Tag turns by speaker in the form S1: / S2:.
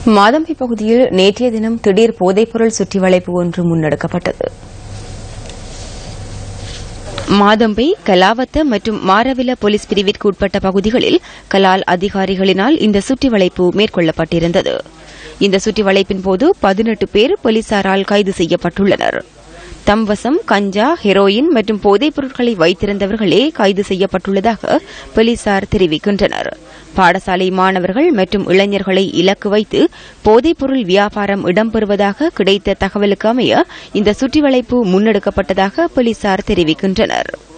S1: மாதம்பை பகுதியில் நேற்றைய தினம் திடீர் போதைப்பொருள் சுற்றி வளைப்பு ஒன்று முன்னெடுக்கப்பட்டது மாதம்பை கலாவத்த மற்றும் மாரவில போலீஸ் பிரிவிற்கு உட்பட்ட பகுதிகளில் கலால் அதிகாரிகளினால் இந்த சுற்றி வளைப்பு மேற்கொள்ளப்பட்டிருந்தது இந்த சுற்றி வளைப்பின் போது பதினெட்டு பேர் போலீசாரால் கைது செய்யப்பட்டுள்ளனர் தம்வசம் கஞ்சா ஹெரோயின் மற்றும் போதைப் பொருட்களை வைத்திருந்தவர்களே கைது செய்யப்பட்டுள்ளதாக போலீசார் தெரிவிக்கின்றனர் பாடசாலை மாணவர்கள் மற்றும் இளைஞர்களை இலக்கு வைத்து போதைப்பொருள் வியாபாரம் இடம்பெறுவதாக கிடைத்த தகவலுக்கு அமைய இந்த சுற்றிவளைப்பு முன்னெடுக்கப்பட்டதாக போலீசார் தெரிவிக்கின்றனர்